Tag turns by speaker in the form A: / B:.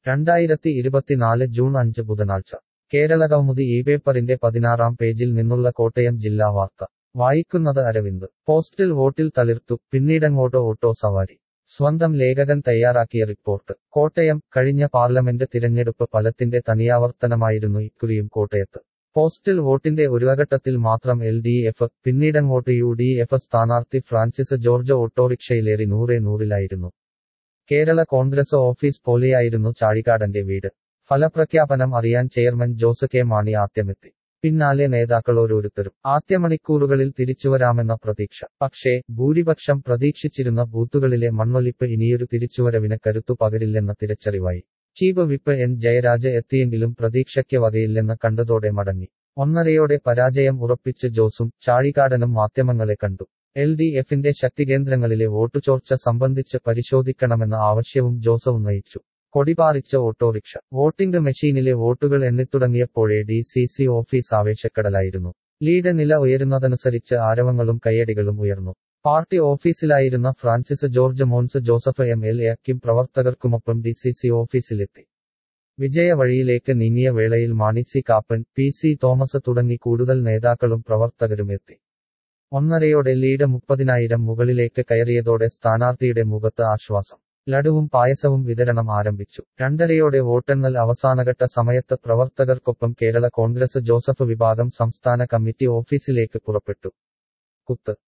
A: രണ്ടായിരത്തി ഇരുപത്തിനാല് ജൂൺ അഞ്ച് ബുധനാഴ്ച കേരളകൗമുദി ഈ പേപ്പറിന്റെ പതിനാറാം പേജിൽ നിന്നുള്ള കോട്ടയം ജില്ലാ വാർത്ത വായിക്കുന്നത് അരവിന്ദ് പോസ്റ്റൽ വോട്ടിൽ തളിർത്തു പിന്നീടങ്ങോട്ട് ഓട്ടോ സവാരി സ്വന്തം ലേഖകൻ തയ്യാറാക്കിയ റിപ്പോർട്ട് കോട്ടയം കഴിഞ്ഞ പാർലമെന്റ് തിരഞ്ഞെടുപ്പ് ഫലത്തിന്റെ തനിയാവർത്തനമായിരുന്നു ഇക്കുറിയും കോട്ടയത്ത് പോസ്റ്റൽ വോട്ടിന്റെ ഒരു ഘട്ടത്തിൽ മാത്രം എൽ ഡി എഫ് പിന്നീടങ്ങോട്ട് യു ഡി എഫ് സ്ഥാനാർത്ഥി ഫ്രാൻസിസ് ജോർജ് ഓട്ടോറിക്ഷയിലേറി നൂറെ നൂറിലായിരുന്നു കേരള കോൺഗ്രസ് ഓഫീസ് പോലെയായിരുന്നു ചാഴികാടന്റെ വീട് ഫലപ്രഖ്യാപനം അറിയാൻ ചെയർമാൻ ജോസ് കെ മാണി ആദ്യമെത്തി പിന്നാലെ നേതാക്കൾ ഓരോരുത്തരും ആദ്യ മണിക്കൂറുകളിൽ തിരിച്ചുവരാമെന്ന പ്രതീക്ഷ പക്ഷേ ഭൂരിപക്ഷം പ്രതീക്ഷിച്ചിരുന്ന ബൂത്തുകളിലെ മണ്ണൊലിപ്പ് ഇനിയൊരു തിരിച്ചുവരവിന് കരുത്തു പകരില്ലെന്ന തിരിച്ചറിവായി ചീഫ് വിപ്പ് എൻ ജയരാജ് എത്തിയെങ്കിലും പ്രതീക്ഷയ്ക്ക് വകയില്ലെന്ന് കണ്ടതോടെ മടങ്ങി ഒന്നരയോടെ പരാജയം ഉറപ്പിച്ച് ജോസും ചാഴികാടനും മാധ്യമങ്ങളെ കണ്ടു എൽ ഡി എഫിന്റെ ശക്തികേന്ദ്രങ്ങളിലെ വോട്ടുചോർച്ച സംബന്ധിച്ച് പരിശോധിക്കണമെന്ന ആവശ്യവും ജോസ് ഉന്നയിച്ചു കൊടിപാറിച്ച ഓട്ടോറിക്ഷ വോട്ടിംഗ് മെഷീനിലെ വോട്ടുകൾ എണ്ണിത്തുടങ്ങിയപ്പോഴേ ഡി സി സി ഓഫീസ് ആവേശക്കടലായിരുന്നു ലീഡ് നില ഉയരുന്നതനുസരിച്ച് ആരവങ്ങളും കയ്യടികളും ഉയർന്നു പാർട്ടി ഓഫീസിലായിരുന്ന ഫ്രാൻസിസ് ജോർജ് മോൻസ് ജോസഫ് എം എൽ എക്കും പ്രവർത്തകർക്കുമൊപ്പം ഡി സി സി ഓഫീസിലെത്തി വിജയ വഴിയിലേക്ക് നീങ്ങിയ വേളയിൽ Mani C Kappan P C Thomas തുടങ്ങി കൂടുതൽ നേതാക്കളും പ്രവർത്തകരും എത്തി ഒന്നരയോടെ ലീഡ് മുപ്പതിനായിരം മുകളിലേക്ക് കയറിയതോടെ സ്ഥാനാർത്ഥിയുടെ മുഖത്ത് ആശ്വാസം ലഡുവും പായസവും വിതരണം ആരംഭിച്ചു രണ്ടരയോടെ വോട്ടെണ്ണൽ അവസാനഘട്ട സമയത്ത് പ്രവർത്തകർക്കൊപ്പം കേരള കോൺഗ്രസ് ജോസഫ് വിഭാഗം സംസ്ഥാന കമ്മിറ്റി ഓഫീസിലേക്ക് പുറപ്പെട്ടു കുത്ത്